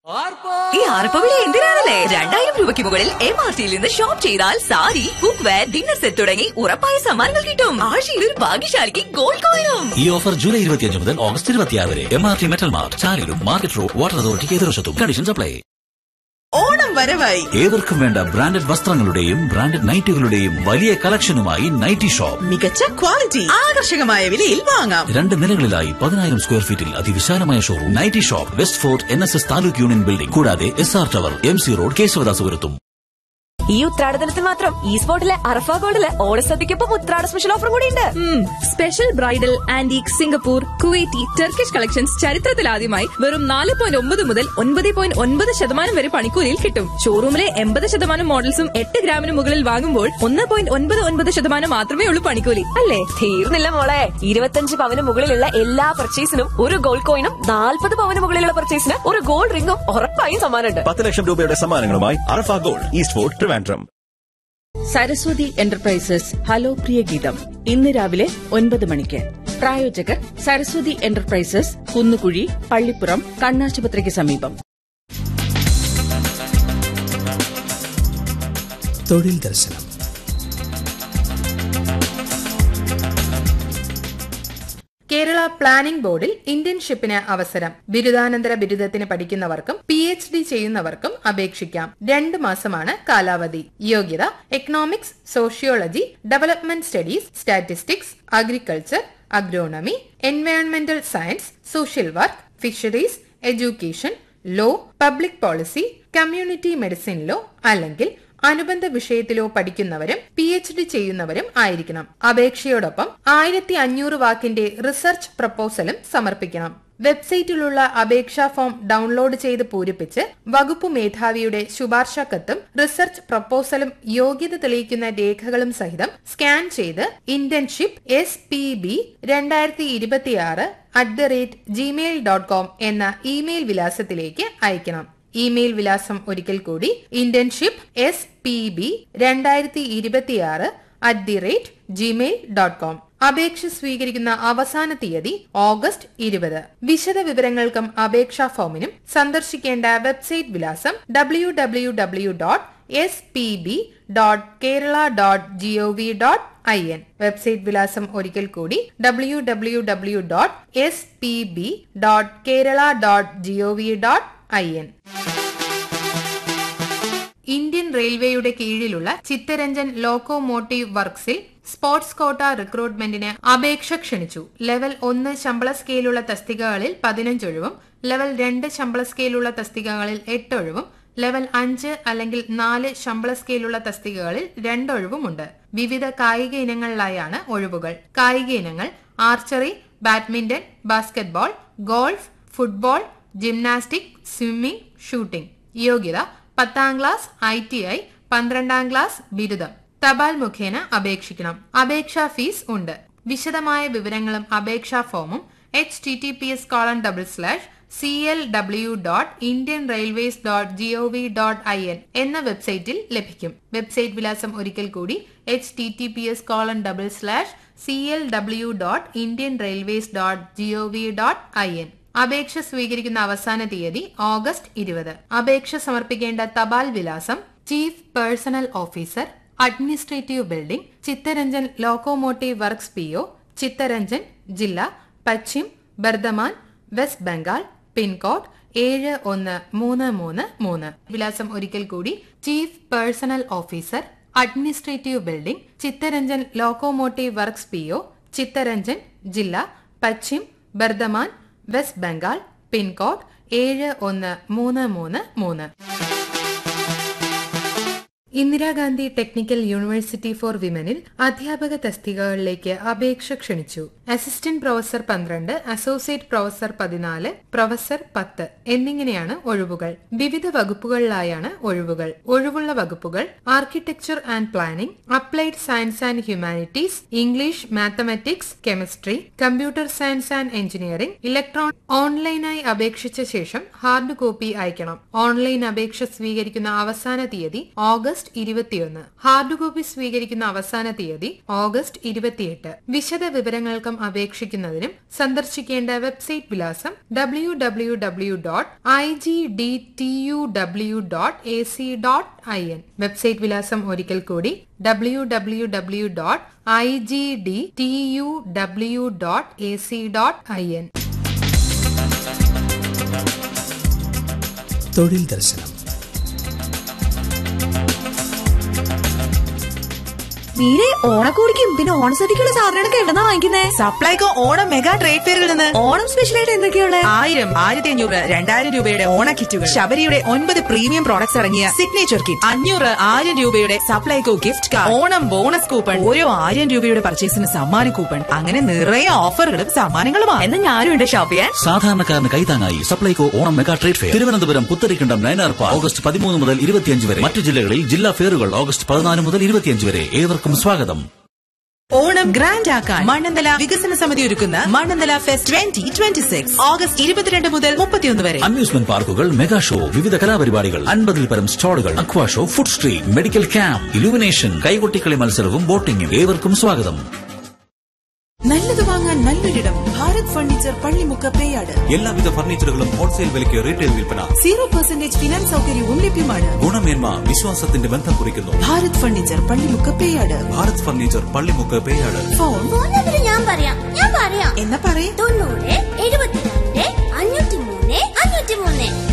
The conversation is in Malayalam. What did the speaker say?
ഈ ആർപ്പവിളി എന്തിനാണല്ലേ രണ്ടായിരം രൂപയ്ക്ക് മുകളിൽ എം ആർ ടിയിൽ നിന്ന് ഷോപ്പ് ചെയ്താൽ sari cookware dinner set തുടങ്ങി ഉറപ്പായ സമ്മാനങ്ങൾ കിട്ടും ആഴ്ചയിൽ ഒരു ഭാഗ്യശാലിക്ക് ഗോൾഡ് കോയിനും ഈ ഓഫർ ജൂലൈ ഇരുപത്തിയഞ്ച് മുതൽ ഓഗസ്റ്റ് ഇരുപത്തിയാറ് വരെ M R T metal mart ചാലിലും മാർക്കറ്റ് റോഡ് വാട്ടർ അതോറിറ്റിക്ക് എതിർവശത്തും കണ്ടീഷൻസ് അപ്ലൈ ഓണം വരവായി ഏവർക്കും വേണ്ട ബ്രാൻഡഡ് വസ്ത്രങ്ങളുടെയും ബ്രാൻഡഡ് നൈറ്റുകളുടെയും വലിയ കളക്ഷനുമായി നൈറ്റി ഷോപ്പ് മികച്ച ക്വാളിറ്റി ആകർഷകമായ വിലയിൽ വാങ്ങാം രണ്ട് നിലകളിലായി പതിനായിരം സ്ക്വയർ ഫീറ്റിൽ അതിവിശാലമായ showroom nighty shop west fort N S S taluk union building കൂടാതെ S R tower M C road കേശവദാസപുരത്തും ഈ ഉത്രാടദിനത്തിൽ മാത്രം ഈ സ്പോട്ടിലെ അറഫ ഗോൾഡിലെ ഓണസദ്യക്കൊപ്പം ഉത്രാട സ്പെഷ്യൽ ഓഫർ കൂടി ഉണ്ട് special bridal antique Singapore Kuwaiti Turkish collections ചരിത്രത്തിലാദ്യമായി വെറും നാല് പോയിന്റ് ഒമ്പത് മുതൽ ഒൻപത് പോയിന്റ് ഒൻപത് ശതമാനം വരെ പണിക്കൂലിയിൽ കിട്ടും ഷോറൂമിലെ എൺപത് ശതമാനം മോഡൽസും എട്ട് ഗ്രാമിന് മുകളിൽ വാങ്ങുമ്പോൾ ഒന്ന് പോയിന്റ് ഒൻപത് ഒൻപത് ശതമാനം മാത്രമേ ഉള്ളൂ പണിക്കൂലി അല്ലേ തീർന്നില്ല മോളെ ഇരുപത്തഞ്ച് പവന് മുകളിലുള്ള എല്ലാ പർച്ചേസിനും ഒരു ഗോൾഡ് കോയിനും നാൽപ്പത് പവന് മുകളിലുള്ള പർച്ചേസിന് ഒരു ഗോൾഡ് റിംഗും ഉറപ്പായും സമ്മാനമുണ്ട് പത്ത് ലക്ഷം രൂപയുടെ സമ്മാനങ്ങളുമായി Arafa gold east fort Trivandrum Saraswathi enterprises hello പ്രിയ ഗീതം ഇന്ന് രാവിലെ ഒൻപത് മണിക്ക് പ്രായോജകർ സരസ്വതി എന്റർപ്രൈസസ് കുന്നുകുഴി പള്ളിപ്പുറം കണ്ണാശുപത്രിക്ക് സമീപം തൊഴിൽ ദർശനം കേരള പ്ലാനിംഗ് ബോർഡിൽ ഇന്റേൺഷിപ്പിന് അവസരം ബിരുദാനന്തര ബിരുദത്തിന് പഠിക്കുന്നവർക്കും പി എച്ച് ഡി ചെയ്യുന്നവർക്കും അപേക്ഷിക്കാം രണ്ട് മാസമാണ് കാലാവധി യോഗ്യത economics sociology development studies statistics agriculture agronomy എൻവയോൺമെന്റൽ science social work fisheries education law public policy community മെഡിസിനിലോ അല്ലെങ്കിൽ അനുബന്ധ വിഷയത്തിലോ പഠിക്കുന്നവരും പി എച്ച് ഡി ചെയ്യുന്നവരും ആയിരിക്കണം അപേക്ഷയോടൊപ്പം ആയിരത്തി അഞ്ഞൂറ് വാക്കിന്റെ റിസർച്ച് പ്രപ്പോസലും സമർപ്പിക്കണം വെബ്സൈറ്റിലുള്ള അപേക്ഷാ ഫോം ഡൗൺലോഡ് ചെയ്ത് പൂരിപ്പിച്ച് വകുപ്പ് മേധാവിയുടെ ശുപാർശ കത്തും റിസർച്ച് പ്രപ്പോസലും യോഗ്യത തെളിയിക്കുന്ന രേഖകളും സഹിതം സ്കാൻ ചെയ്ത് ഇന്റേൺഷിപ്പ് എസ് പി ബി രണ്ടായിരത്തി ഇരുപത്തിയാറ് at the rate Gmail dot com എന്ന ഇമെയിൽ വിലാസത്തിലേക്ക് അയക്കണം ഇമെയിൽ വിലാസം ഒരിക്കൽ കൂടി ഇന്റേൺഷിപ്പ് എസ് പി ബി രണ്ടായിരത്തി ഇരുപത്തിയാറ് at the rate Gmail dot com അപേക്ഷ സ്വീകരിക്കുന്ന അവസാന തീയതി ഓഗസ്റ്റ് ഇരുപത് വിശദ വിവരങ്ങൾക്കും അപേക്ഷാ ഫോമിനും സന്ദർശിക്കേണ്ട വെബ്സൈറ്റ് വിലാസം W W W dot S P B dot Kerala dot G O V dot I N website വിലാസം ഒരിക്കൽ കൂടി W W W dot S P B dot Kerala dot G O V dot I N Indian റെയിൽവേയുടെ കീഴിലുള്ള ചിത്തരഞ്ജൻ ലോക്കോമോട്ടീവ് വർക്സിൽ സ്പോർട്സ് കോട്ട റിക്രൂട്ട്മെന്റിന് അപേക്ഷ ക്ഷണിച്ചു ലെവൽ ഒന്ന് ശമ്പള സ്കെയിലുള്ള തസ്തികകളിൽ പതിനഞ്ചൊഴിവും ലെവൽ രണ്ട് ശമ്പള സ്കെയിലുള്ള തസ്തികകളിൽ എട്ടൊഴിവും ലെവൽ അഞ്ച് അല്ലെങ്കിൽ നാല് ശമ്പള സ്കെയിലുള്ള തസ്തികകളിൽ രണ്ടൊഴിവുമുണ്ട് വിവിധ കായിക ഇനങ്ങളിലായാണ് ഒഴിവുകൾ കായിക ഇനങ്ങൾ archery badminton basketball golf football gymnastic swimming shooting യോഗ്യത പത്താം ക്ലാസ് ഐ ടി ഐ പന്ത്രണ്ടാം ക്ലാസ് ബിരുദം തപാൽ മുഖേന അപേക്ഷിക്കണം അപേക്ഷാ ഫീസ് ഉണ്ട് വിശദമായ വിവരങ്ങളും അപേക്ഷാ ഫോമും H T T P S colon double slash C L W dot Indian railways dot G O V dot I N എന്ന വെബ്സൈറ്റിൽ ലഭിക്കും വെബ്സൈറ്റ് വിലാസം ഒരിക്കൽ കൂടി H T T P S colon double slash C L W dot Indian railways dot G O V dot I N അപേക്ഷ സ്വീകരിക്കുന്ന അവസാന തീയതി ഓഗസ്റ്റ് ഇരുപത് അപേക്ഷ സമർപ്പിക്കേണ്ട തപാൽ വിലാസം chief personnel officer administrative building Chittaranjan locomotive works P O Chittaranjan ജില്ല പശ്ചിം ബർദമാൻ വെസ്റ്റ് ബംഗാൾ പിൻകോഡ് ഏഴ് ഒന്ന് മൂന്ന് മൂന്ന് മൂന്ന് വിലാസം ഒരിക്കൽ കൂടി chief personnel officer administrative building Chittaranjan locomotive works P O Chittaranjan ജില്ല പശ്ചിം ബർദമാൻ വെസ്റ്റ് ബംഗാൾ പിൻകോഡ് ഏഴ് ഒന്ന് മൂന്ന് മൂന്ന് മൂന്ന് ഇന്ദിരാഗാന്ധി ടെക്നിക്കൽ യൂണിവേഴ്സിറ്റി ഫോർ വിമനിൽ അധ്യാപക തസ്തികകളിലേക്ക് അപേക്ഷ ക്ഷണിച്ചു അസിസ്റ്റന്റ് പ്രൊഫസർ പന്ത്രണ്ട് അസോസിയേറ്റ് പ്രൊഫസർ പതിനാല് പ്രൊഫസർ പത്ത് എന്നിങ്ങനെയാണ് ഒഴിവുകൾ വിവിധ വകുപ്പുകളിലായാണ് ഒഴിവുകൾ ഒഴിവുള്ള വകുപ്പുകൾ architecture and planning applied science and humanities English mathematics chemistry computer science and engineering electron ഓൺലൈനായി അപേക്ഷിച്ച ശേഷം ഹാർഡ് കോപ്പി അയക്കണം ഓൺലൈൻ അപേക്ഷ സ്വീകരിക്കുന്ന അവസാന തീയതി ഓഗസ്റ്റ് ഇരുപത്തിയൊന്ന് ഹാർഡ് കോപ്പി സ്വീകരിക്കുന്ന അവസാന തീയതി ഓഗസ്റ്റ് ഇരുപത്തിയെട്ട് വിശദ വിവരങ്ങൾക്കും അപേക്ഷിക്കുന്നതിനും സന്ദർശിക്കേണ്ട വെബ്സൈറ്റ് വിലാസം W W W dot I G D T U W dot A C dot I N website വിലാസം ഒരിക്കൽ കൂടി W W W dot I G D T U W dot A C dot I N തൊഴിൽ ദർശനം മീരെ ഓണക്കോടിക്കും പിന്നെ ഓണസദ്യക്കുള്ള സാധനങ്ങളൊക്കെ എവിടെന്നാ വാങ്ങിക്കുന്നേ സപ്ലൈകോ ഓണം മെഗാ ട്രേഡ് ഫെയറിൽ നിന്ന് ഓണം സ്പെഷ്യലായിട്ട് എന്തൊക്കെയുള്ള ആയിരം ആയിരത്തി അഞ്ഞൂറ് രണ്ടായിരം രൂപയുടെ ഓണ കിറ്റുകൾ ശബരിയുടെ ഒൻപത് പ്രീമിയം പ്രോഡക്ട്സ് ഇറങ്ങിയ സിഗ്നേച്ചർ കിറ്റ് അഞ്ഞൂറ് ആയിരം രൂപയുടെ Supplyco gift card Onam bonus coupon ഓരോ ആയിരം രൂപയുടെ പർച്ചേസിന് സമ്മാന കൂപ്പൺ അങ്ങനെ നിറയെ ഓഫറുകളും സമ്മാനങ്ങളുമാണ് എന്നാ ഞാനും ഉണ്ട് ഷോപ്പ് ചെയ്യാൻ സാധാരണക്കാരന് കൈതാങ്ങായി Supplyco Onam mega trade fair Thiruvananthapuram Putharikandam Nayanar park August പതിമൂന്ന് മുതൽ ഇരുപത്തിയഞ്ച് വരെ മറ്റു ജില്ലകളിൽ ജില്ലാ ഫെയറുകൾ ഓഗസ്റ്റ് പതിനാല് മുതൽ ഇരുപത്തിയഞ്ച് വരെ ഏവർക്കും സ്വാഗതം ഓണം ഗ്രാൻഡ് ആക്കാൻ മണ്ണന്തല വികസന സമിതി ഒരുക്കുന്ന Mannanthala fest twenty twenty six August ഇരുപത്തിരണ്ട് മുതൽ മുപ്പത്തിയൊന്ന് വരെ അമ്യൂസ്മെന്റ് പാർക്കുകൾ മെഗാ ഷോ വിവിധ കലാപരിപാടികൾ അൻപതിൽ പരം സ്റ്റാളുകൾ aqua show food street medical camp illumination കൈകൊട്ടിക്കളി മത്സരവും ബോട്ടിംഗും ഏവർക്കും സ്വാഗതം നല്ലത് വാങ്ങാൻ നല്ലൊരിടം ഭാരത് ഫർണിച്ചർ പള്ളിമുക്ക് പേയാട് എല്ലാവിധ ഫർണിച്ചറുകളും ഹോൾസെയിൽ വിലയ്ക്ക് റീറ്റെയിൽ വിൽപ്പന സീറോ പെർസെന്റേജ് ഫിനാൻസ് സൗകര്യവും ലഭ്യമാണ് ഗുണമേന്മ വിശ്വാസത്തിന്റെ ബന്ധം കുറിക്കുന്നു Bharat furniture Pallimukku Peyad Bharat furniture Pallimukku Peyad phone phone number ഞാൻ പറയാം ഞാൻ പറയാം എന്നാ പറയേ തൊണ്ണൂറ് എഴുപത്തിരണ്ട് അഞ്ഞൂറ്റി മൂന്ന് അഞ്ഞൂറ്റി മൂന്ന്